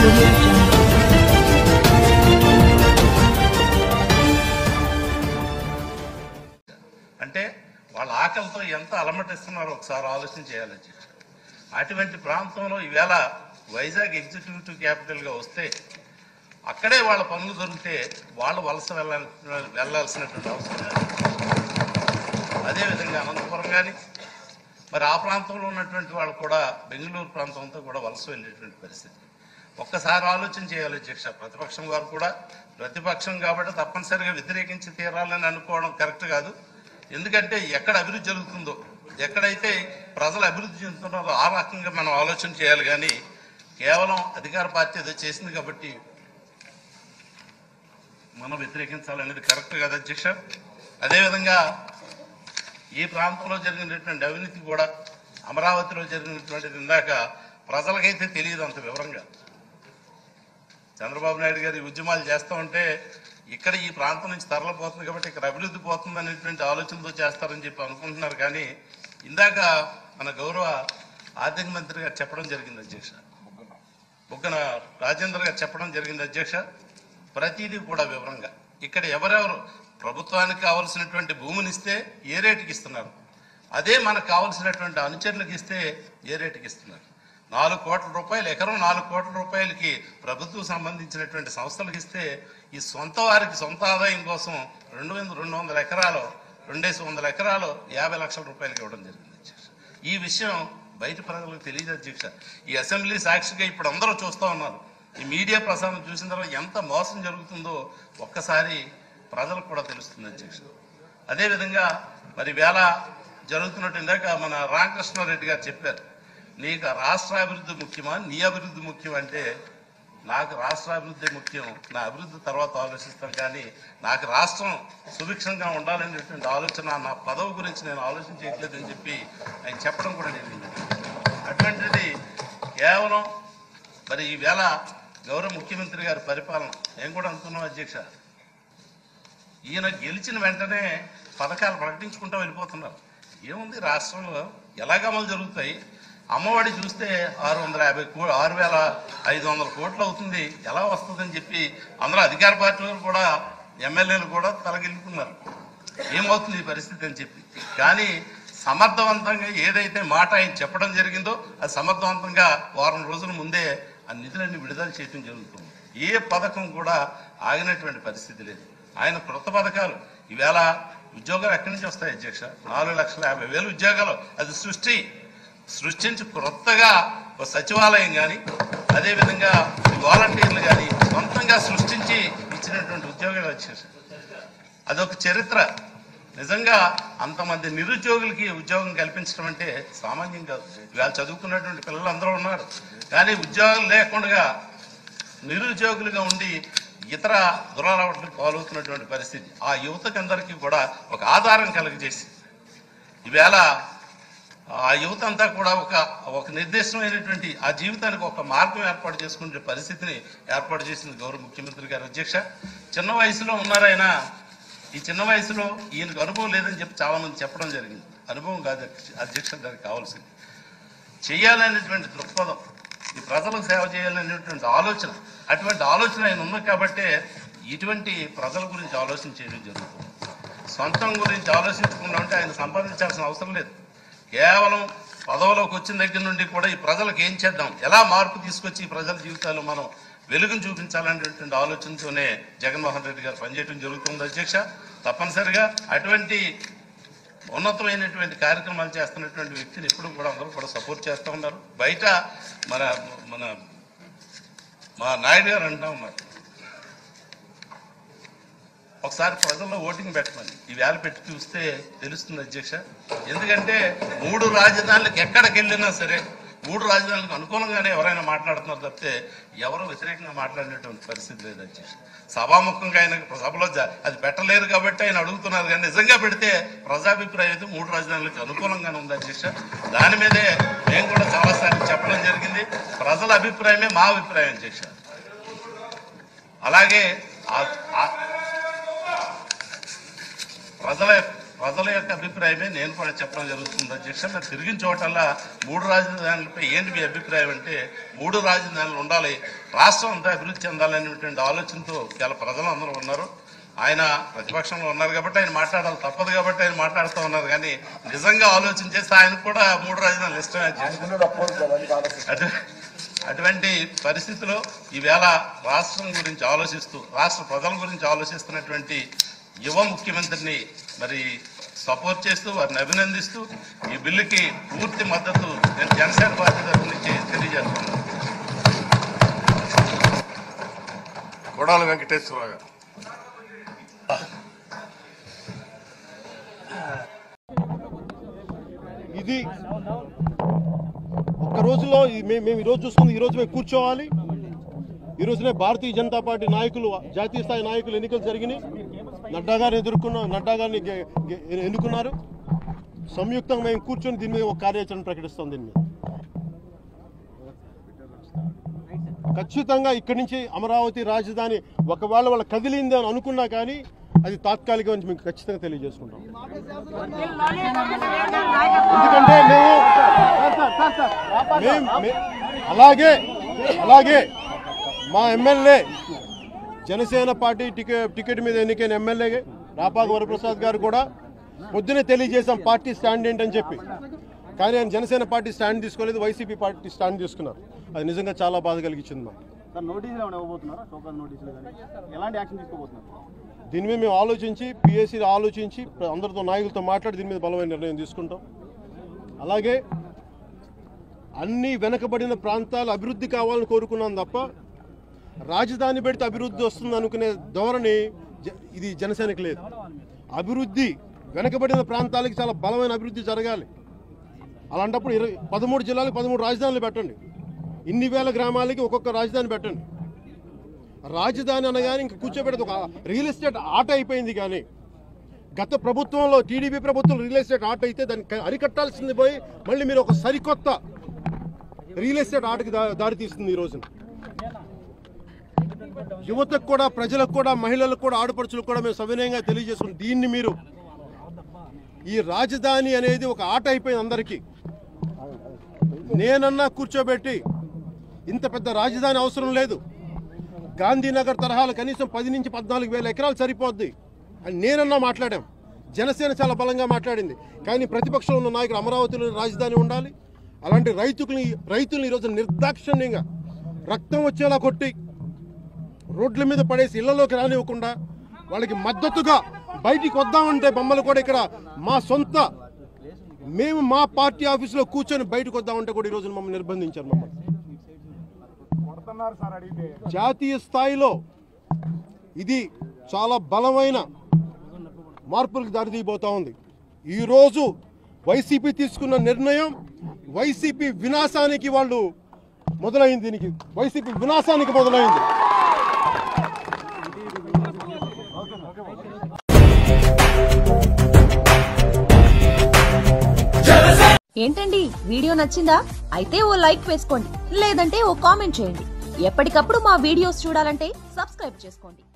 audio jungle. అంటే వాళ్ళ ఆకలితో ఎంత అలమటిస్తున్నారో ఒకసారి ఆలోచన చేయాలి అధ్యక్ష అటువంటి ప్రాంతంలో ఈవేళ వైజాగ్ ఎగ్జిక్యూటివ్ క్యాపిటల్గా వస్తే అక్కడే వాళ్ళ పనులు దొరికితే వాళ్ళు వలస వెళ్ళాలి వెళ్ళాల్సినటువంటి అవసరం లేదు. అదేవిధంగా అనంతపురం కానీ మరి ఆ ప్రాంతంలో ఉన్నటువంటి వాళ్ళు కూడా బెంగళూరు ప్రాంతంతో కూడా వలస వెళ్ళేటువంటి పరిస్థితి ఒక్కసారి ఆలోచన చేయాలి అధ్యక్ష ప్రతిపక్షం వారు కూడా ప్రతిపక్షం కాబట్టి తప్పనిసరిగా వ్యతిరేకించి తీరాలని అనుకోవడం కరెక్ట్ కాదు ఎందుకంటే ఎక్కడ అభివృద్ధి జరుగుతుందో ఎక్కడైతే ప్రజలు అభివృద్ధి చెందుతున్నారో ఆ రకంగా మనం ఆలోచన చేయాలి కానీ కేవలం అధికార పార్టీ ఏదో చేసింది కాబట్టి మనం వ్యతిరేకించాలనేది కరెక్ట్ కాదు అధ్యక్ష అదేవిధంగా ఈ ప్రాంతంలో జరిగినటువంటి అవినీతి కూడా అమరావతిలో జరిగినటువంటిది ఇందాక ప్రజలకైతే తెలియదు అంత వివరంగా చంద్రబాబు నాయుడు గారి ఉద్యమాలు చేస్తూ ఉంటే ఇక్కడ ఈ ప్రాంతం నుంచి తరలిపోతుంది కాబట్టి ఇక్కడ అభివృద్ధి పోతుంది అనేటువంటి ఆలోచనతో చేస్తారని చెప్పి అనుకుంటున్నారు కానీ ఇందాక మన గౌరవ ఆర్థిక మంత్రి గారు చెప్పడం జరిగింది అధ్యక్ష బుగ్గన రాజేంద్ర గారు చెప్పడం జరిగింది అధ్యక్ష ప్రతిదీ కూడా వివరంగా ఇక్కడ ఎవరెవరు ప్రభుత్వానికి కావలసినటువంటి భూమిని ఇస్తే ఏ రేటుకి ఇస్తున్నారు అదే మనకు కావలసినటువంటి అనుచరులకు ఇస్తే ఏ రేటుకి ఇస్తున్నారు నాలుగు కోట్ల రూపాయలు ఎకరం నాలుగు కోట్ల రూపాయలకి ప్రభుత్వం సంబంధించినటువంటి సంస్థలకు ఇస్తే ఈ సొంత వారికి సొంత ఆదాయం కోసం రెండు వందల రెండు వందల ఎకరాలు రెండేసి వందల ఎకరాలు యాభై లక్షల రూపాయలకి ఇవ్వడం జరిగింది అధ్యక్ష ఈ విషయం బయట ప్రజలకు తెలియదు అధ్యక్ష ఈ అసెంబ్లీ సాక్షిగా ఇప్పుడు అందరూ చూస్తూ ఉన్నారు ఈ మీడియా ప్రసారం చూసిన తర్వాత ఎంత మోసం జరుగుతుందో ఒక్కసారి ప్రజలకు కూడా తెలుస్తుంది అధ్యక్ష అదేవిధంగా మరి వేళ జరుగుతున్నట్టు ఇందాక మన రామకృష్ణారెడ్డి గారు చెప్పారు నీకు రాష్ట్ర అభివృద్ధి ముఖ్యమా నీ అభివృద్ధి ముఖ్యం అంటే నాకు రాష్ట్ర అభివృద్ధి ముఖ్యం నా అభివృద్ధి తర్వాత ఆలోచిస్తాను కానీ నాకు రాష్ట్రం సుభిక్షంగా ఉండాలనేటువంటి ఆలోచన నా పదవి గురించి నేను ఆలోచన చేయట్లేదని చెప్పి ఆయన చెప్పడం కూడా జరిగింది అటువంటిది కేవలం మరి ఈవేళ గౌరవ ముఖ్యమంత్రి గారి పరిపాలన ఏం కూడా అనుకున్నాం అధ్యక్ష ఈయన గెలిచిన వెంటనే పథకాలు ప్రకటించుకుంటూ వెళ్ళిపోతున్నారు ఏముంది రాష్ట్రంలో ఎలాగ అమలు జరుగుతాయి అమ్మఒడి చూస్తే ఆరు వందల యాభై కో ఆరు వేల ఐదు వందల కోట్లు అవుతుంది ఎలా వస్తుందని చెప్పి అందరూ అధికార పార్టీలు కూడా ఎమ్మెల్యేలు కూడా తలగిల్లుకున్నారు ఏమవుతుంది ఈ పరిస్థితి అని చెప్పి కానీ సమర్థవంతంగా ఏదైతే మాట ఆయన చెప్పడం జరిగిందో అది సమర్థవంతంగా వారం రోజుల ముందే ఆ నిధులన్నీ విడుదల చేయడం జరుగుతుంది ఏ పథకం కూడా ఆగినటువంటి పరిస్థితి లేదు ఆయన కొత్త పథకాలు ఈవేళ ఉద్యోగాలు ఎక్కడి నుంచి వస్తాయి అధ్యక్ష నాలుగు లక్షల యాభై వేలు ఉద్యోగాలు అది సృష్టి సృష్టించి కొత్తగా ఒక సచివాలయం కానీ అదేవిధంగా ఈ వాలంటీర్లు కానీ సొంతంగా సృష్టించి ఇచ్చినటువంటి ఉద్యోగాలు అధ్యక్ష అదొక చరిత్ర నిజంగా అంతమంది నిరుద్యోగులకి ఉద్యోగం కల్పించడం అంటే సామాన్యం కాదు ఇవాళ చదువుకున్నటువంటి పిల్లలు అందరూ ఉన్నారు కానీ ఉద్యోగం లేకుండా నిరుద్యోగులుగా ఉండి ఇతర దురలవాట్లకు పాలవుతున్నటువంటి పరిస్థితి ఆ యువతకందరికీ కూడా ఒక ఆధారం కలుగజేసి ఈవేళ ఆ యువత అంతా కూడా ఒక ఒక నిర్దిష్టమైనటువంటి ఆ జీవితానికి ఒక మార్గం ఏర్పాటు చేసుకునే పరిస్థితిని ఏర్పాటు చేసింది గౌరవ ముఖ్యమంత్రి గారు అధ్యక్ష చిన్న వయసులో ఉన్నారాయన ఈ చిన్న వయసులో ఈయనకు అనుభవం లేదని చెప్పి చాలా మంది చెప్పడం జరిగింది అనుభవం కాదు అధ్యక్ష- అధ్యక్ష దానికి కావాల్సింది చేయాలనేటువంటి దృక్పథం ఈ ప్రజలకు సేవ చేయాలనేటువంటి ఆలోచన అటువంటి ఆలోచన ఆయన ఉంది కాబట్టే ఇటువంటి ప్రజల గురించి ఆలోచన చేయడం జరుగుతుంది సొంతం గురించి ఆలోచించకుండా ఉంటే ఆయన సంపాదించాల్సిన అవసరం లేదు కేవలం పదవిలోకి వచ్చిన దగ్గర నుండి కూడా ఈ ప్రజలకు ఏం చేద్దాం ఎలా మార్పు తీసుకొచ్చి ఈ ప్రజల జీవితాల్లో మనం వెలుగును చూపించాలనేటువంటి ఆలోచనతోనే జగన్మోహన్ రెడ్డి గారు పనిచేయడం జరుగుతుంది అధ్యక్ష తప్పనిసరిగా అటువంటి ఉన్నతమైనటువంటి కార్యక్రమాలు చేస్తున్నటువంటి వ్యక్తిని ఎప్పుడు కూడా అందరూ కూడా సపోర్ట్ చేస్తూ ఉన్నారు బయట మన మన మా నాయుడు గారు అంటా ఉన్నారు ఒకసారి ప్రజల్లో ఓటింగ్ పెట్టమని ఈ వేల పెట్టి చూస్తే తెలుస్తుంది అధ్యక్ష ఎందుకంటే మూడు రాజధానులకు ఎక్కడికి వెళ్ళినా సరే మూడు రాజధానులకు అనుకూలంగానే ఎవరైనా మాట్లాడుతున్నారు తప్పితే ఎవరు వ్యతిరేకంగా మాట్లాడినటువంటి పరిస్థితి లేదు అధ్యక్ష సభాముఖంగా ఆయన సభలో జ- అది పెట్టలేరు కాబట్టి ఆయన అడుగుతున్నారు కానీ నిజంగా పెడితే ప్రజాభిప్రాయం అయితే మూడు రాజధానులకు అనుకూలంగానే ఉంది అధ్యక్ష దాని మీదే మేము కూడా చాలాసార్లు చెప్పడం జరిగింది ప్రజల అభిప్రాయమే మా అభిప్రాయం అధ్యక్ష అలాగే ఆ- ఆ- ప్రజల ప్రజల యొక్క అభిప్రాయమే నేను కూడా చెప్పడం జరుగుతుంది అధ్యక్ష మీరు తిరిగిన చోటల్లా మూడు రాజధానులపై ఏంటి మీ అభిప్రాయం అంటే మూడు రాజధానులు ఉండాలి రాష్ట్రం అంతా అభివృద్ధి చెందాలనేటువంటి ఆలోచనతో చాలా ప్రజలు అందరూ ఉన్నారు ఆయన ప్రతిపక్షంలో ఉన్నారు కాబట్టి ఆయన మాట్లాడాలి తప్పదు కాబట్టి ఆయన మాట్లాడుతూ ఉన్నారు కానీ నిజంగా ఆలోచన చేస్తే ఆయన కూడా మూడు రాజధానులు ఇష్టమే అధ్యక్ష. అటు అటువంటి పరిస్థితిలో ఈవేళ రాష్ట్రం గురించి ఆలోచిస్తూ రాష్ట్ర ప్రజల గురించి ఆలోచిస్తున్నటువంటి యువ ముఖ్యమంత్రిని మరి సపోర్ట్ చేస్తూ వారిని అభినందిస్తూ ఈ బిల్లుకి పూర్తి మద్దతు నేను జనసేన పార్టీ తరఫు నుంచి తెలియజేస్తున్నాను కొడాలి వెంకటేశ్వరరావు గారు ఇది ఒక్క రోజులో ఈ- మే- మేము ఈరోజు చూసుకుంది ఈరోజు మేము కూర్చోవాలి ఈ రోజునే భారతీయ జనతా పార్టీ నాయకులు జాతీయ స్థాయి నాయకులు ఎన్నికలు జరిగినాయి నడ్డా గారిని ఎదుర్కొన్న నడ్డా గారిని గె- గె- ఎన్నుకున్నారు సంయుక్తంగా మేము కూర్చొని దీని మీద ఒక కార్యాచరణ ప్రకటిస్తాం దీని మీద ఖచ్చితంగా ఇక్కడి నుంచి అమరావతి రాజధాని ఒకవేళ వాళ్ళ కదిలింది అని అనుకున్నా కానీ అది తాత్కాలికం అని మీకు ఖచ్చితంగా తెలియజేసుకుంటాం ఎందుకంటే మేము మేం- మే- అలాగే అలాగే మా MLA Janasena party ticket ticket మీద ఎన్నికైన ఎమ్మెల్యే రాపాక వరప్రసాద్ గారు కూడా పొద్దునే తెలియజేశాం పార్టీ స్టాండ్ ఏంటని చెప్పి కానీ ఆయన జనసేన పార్టీ స్టాండ్ తీసుకోలేదు వైసీపీ పార్టీ స్టాండ్ తీసుకున్నారు అది నిజంగా చాలా బాధ కలిగించింది మాకు సార్ నోటీసులు ఏమైనా ఇవ్వబోతున్నారా చౌకాస్ నోటీసులు కానీ ఎలాంటి యాక్షన్ తీసుకోబోతున్నారు దీని మీద మేము ఆలోచించి పిఎస్సీ ఆలోచించి అందరితో నాయకులతో మాట్లాడి దీని మీద బలమైన నిర్ణయం తీసుకుంటాం అలాగే అన్ని వెనకబడిన ప్రాంతాలు అభివృద్ధి కావాలని కోరుకున్నాం తప్ప రాజధాని పెడితే అభివృద్ధి వస్తుంది అనుకునే ధోరణి జ- ఇది జనసేనకి లేదు అభివృద్ధి వెనకబడిన ప్రాంతాలకి చాలా బలమైన అభివృద్ధి జరగాలి అలాంటప్పుడు ఇరవై పదమూడు జిల్లాలకు పదమూడు రాజధానులు పెట్టండి ఇన్ని వేల గ్రామాలకి ఒక్కొక్క రాజధాని పెట్టండి రాజధాని అనగానే ఇంక కూర్చోబెట్టదు ఒక రియల్ ఎస్టేట్ ఆట అయిపోయింది కానీ గత ప్రభుత్వంలో టీడీపీ ప్రభుత్వం రియల్ ఎస్టేట్ ఆట అయితే దాన్ని క- అరికట్టాల్సింది పోయి మళ్ళీ మీరు ఒక సరికొత్త రియల్ ఎస్టేట్ ఆటకి దా- దారితీస్తుంది ఈ రోజున యువతకు కూడా ప్రజలకు కూడా మహిళలకు కూడా ఆడపడుచులకు కూడా మేము సవినయంగా తెలియజేసుకుని దీన్ని మీరు ఈ రాజధాని అనేది ఒక ఆట అయిపోయింది అందరికీ నేనన్నా కూర్చోబెట్టి ఇంత పెద్ద రాజధాని అవసరం లేదు గాంధీనగర్ తరహాలు కనీసం పది నుంచి పద్నాలుగు వేల ఎకరాలు సరిపోద్ది అని నేనన్నా మాట్లాడాం జనసేన చాలా బలంగా మాట్లాడింది కానీ ప్రతిపక్షంలో ఉన్న నాయకులు అమరావతిలో రాజధాని ఉండాలి అలాంటి రైతుకుని రైతులను ఈరోజు నిర్దాక్షిణ్యంగా రక్తం వచ్చేలా కొట్టి రోడ్ల మీద పడేసి ఇళ్లలోకి రానివ్వకుండా వాళ్ళకి మద్దతుగా బయటికి వద్దామంటే మమ్మల్ని కూడా ఇక్కడ మా సొంత మేము మా పార్టీ ఆఫీసులో కూర్చొని బయటకు వద్దామంటే కూడా ఈరోజు మమ్మల్ని నిర్బంధించారు మమ్మల్ని జాతీయ స్థాయిలో ఇది చాలా బలమైన మార్పులకు దారితీయబోతా ఉంది ఈరోజు వైసీపీ తీసుకున్న నిర్ణయం వైసీపీ వినాశానికి వాళ్ళు మొదలైంది దీనికి వైసీపీ వినాశానికి మొదలైంది ఏంటండి వీడియో నచ్చిందా అయితే ఓ లైక్ వేసుకోండి లేదంటే ఓ కామెంట్ చేయండి ఎప్పటికప్పుడు మా వీడియోస్ చూడాలంటే సబ్స్క్రైబ్ చేసుకోండి